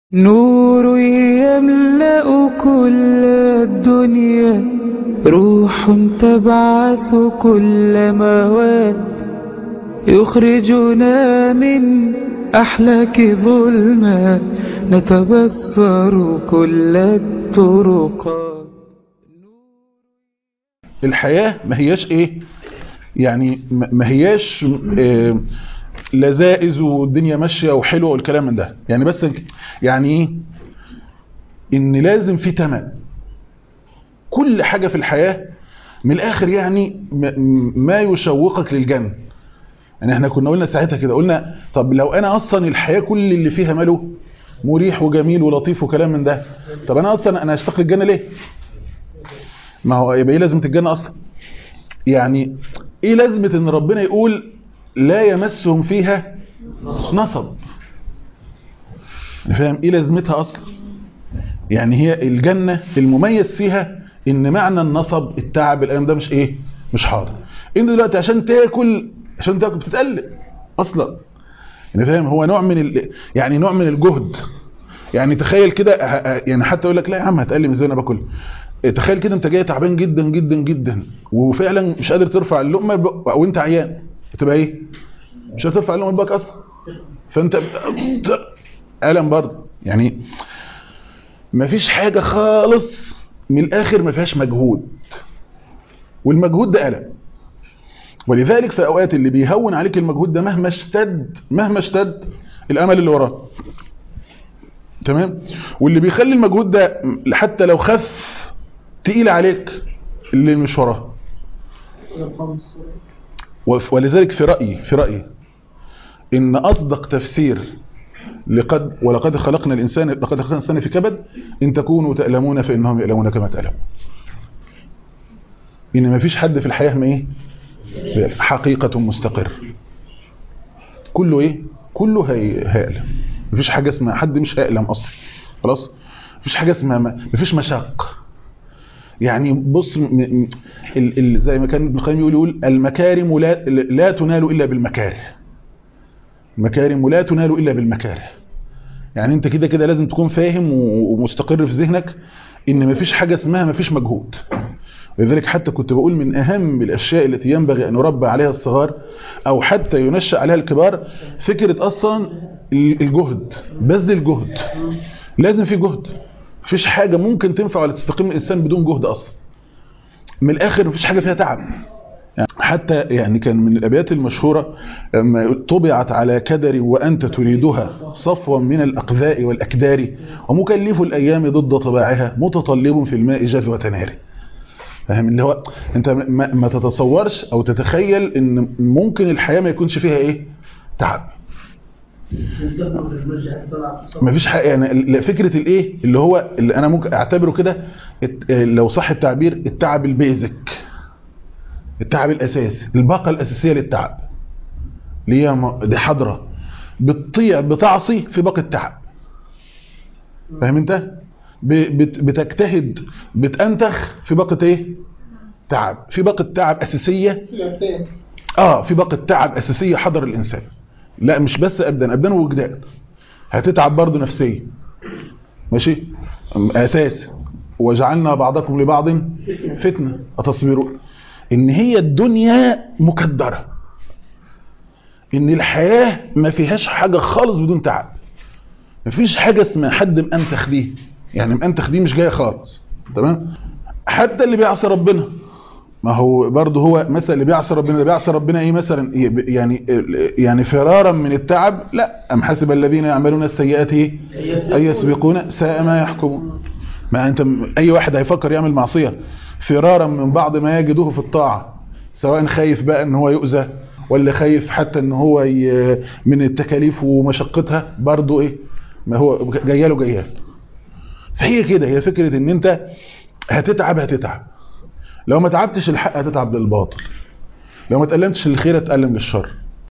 نور يملأ كل الدنيا روح تبعث كل مواد يخرجنا من أحلاك ظلمات نتبصر كل الطرقات الحياة ما هياش ايه يعني ما ما هياش آه، لذائذ والدنيا ماشية وحلوة والكلام من ده يعني بس يعني ايه ان لازم في تمن كل حاجة في الحياة من الاخر يعني م- ما يشوقك للجنة يعني احنا كنا قلنا ساعتها كده قلنا طب لو انا اصلا الحياة كل اللي فيها ماله مريح وجميل ولطيف وكلام من ده طب انا اصلا انا هشتاق للجنة ليه ما هو يبقى ايه لازمه الجنه اصلا يعني ايه لازمه ان ربنا يقول لا يمسهم فيها نصب يعني فاهم ايه لازمتها اصلا يعني هي الجنه المميز فيها ان معنى النصب التعب الايام ده مش ايه مش حاضر انت دلوقتي عشان تاكل عشان تاكل بتتقلق اصلا يعني فاهم هو نوع من ال... يعني نوع من الجهد يعني تخيل كده ه- يعني حتى يقول لك لا يا عم هتقلم ازاي انا باكل تخيل كده انت جاي تعبان جدا جدا جدا وفعلا مش قادر ترفع اللقمه ب- وانت عيان تبقى ايه مش هترفع اللقمه بقى اصلا فانت الم برضه يعني مفيش حاجه خالص من الاخر ما فيهاش مجهود والمجهود ده الم ولذلك في اوقات اللي بيهون عليك المجهود ده مهما اشتد مهما اشتد الامل اللي وراه تمام واللي بيخلي المجهود ده حتى لو خف تقيل عليك اللي مش وراه وف- ولذلك في رأيي في رأيي إن أصدق تفسير لقد ولقد خلقنا الإنسان لقد خلقنا الإنسان في كبد إن تكونوا تألمون فإنهم يألمون كما تألمون إن ما فيش حد في الحياة ما إيه حقيقة مستقر كله إيه كله هي- هيألم مفيش حاجة اسمها حد مش هيألم أصلا خلاص مفيش حاجة اسمها ما- مفيش مشاق يعني بص م- م- ال ال زي ما كان ابن القيم يقول يقول المكارم لا, لا تنال إلا بالمكاره المكارم لا تنال إلا بالمكاره يعني انت كده كده لازم تكون فاهم و- ومستقر في ذهنك ان مفيش حاجة اسمها مفيش مجهود ولذلك حتى كنت بقول من أهم الأشياء التي ينبغي أن يربى عليها الصغار أو حتى ينشأ عليها الكبار فكرة أصلا ال- الجهد بذل الجهد لازم في جهد مفيش حاجة ممكن تنفع ولا تستقيم الإنسان بدون جهد أصلا من الآخر مفيش حاجة فيها تعب يعني حتى يعني كان من الأبيات المشهورة لما طبعت على كدر وأنت تريدها صفوا من الأقذاء والأكدار ومكلف الأيام ضد طباعها متطلب في الماء جذوة نار فاهم اللي هو انت ما, ما تتصورش او تتخيل ان ممكن الحياة ما يكونش فيها ايه تعب ما فيش حاجه يعني ال- فكره الايه اللي هو اللي انا ممكن اعتبره كده الت- لو صح التعبير التعب البيزك التعب الاساسي الباقه الاساسيه للتعب اللي هي م- دي حضره بتطيع بتعصي في باقي التعب فاهم انت ب- بت- بتجتهد بتنتخ في باقه ايه تعب في باقه تعب اساسيه اه في باقه تعب اساسيه حضر الانسان لا مش بس ابدان ابدان ووجدان هتتعب برضه نفسيا ماشي أم- اساس وجعلنا بعضكم لبعض فتنه اتصبرون ان هي الدنيا مكدره ان الحياه ما فيهاش حاجه خالص بدون تعب مفيش حاجه اسمها حد مأنتخ دي يعني مأنتخ دي مش جايه خالص تمام حتى اللي بيعصي ربنا ما هو برضه هو مثلا اللي بيعصي ربنا اللي بيعصي ربنا ايه مثلا يعني يعني فرارا من التعب لا ام حسب الذين يعملون السيئات ايه ان يسبقون ساء ما يحكمون ما انت اي واحد هيفكر يعمل معصيه فرارا من بعض ما يجده في الطاعه سواء خايف بقى ان هو يؤذى ولا خايف حتى ان هو ي... من التكاليف ومشقتها برضه ايه ما هو جاياله جاياله فهي كده هي فكره ان انت هتتعب هتتعب لو ما تعبتش الحق هتتعب للباطل لو ما تألمتش للخير هتألم للشر